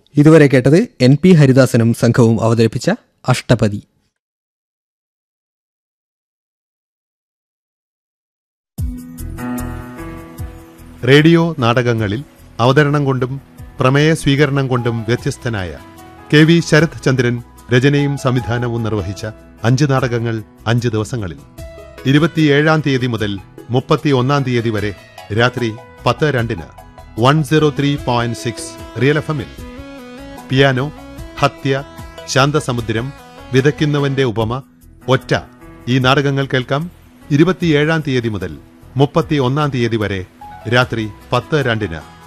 ഇതുവരെ കേട്ടത് N P ഹരിദാസനും സംഘവും അവതരിപ്പിച്ച അഷ്ടപതി റേഡിയോ നാടകങ്ങളിൽ അവതരണം കൊണ്ടും പ്രമേയ സ്വീകരണം കൊണ്ടും വ്യത്യസ്തനായ കെ വി ശരത് ചന്ദ്രൻ രചനയും സംവിധാനവും നിർവഹിച്ച അഞ്ച് നാടകങ്ങൾ അഞ്ച് ദിവസങ്ങളിൽ ഇരുപത്തിയേഴാം തീയതി മുതൽ മുപ്പത്തി ഒന്നാം തീയതി വരെ രാത്രി പത്ത് രണ്ടിന് one zero three point six real F എമ്മിൽ പിയാനോ ഹത്യ ശാന്തസമുദ്രം വിതയ്ക്കുന്നവന്റെ ഉപമ ഒറ്റ ഈ നാടകങ്ങൾ കേൾക്കാം ഇരുപത്തിയേഴാം തീയതി മുതൽ മുപ്പത്തി ഒന്നാം തീയതി വരെ രാത്രി പത്ത് രണ്ടിന്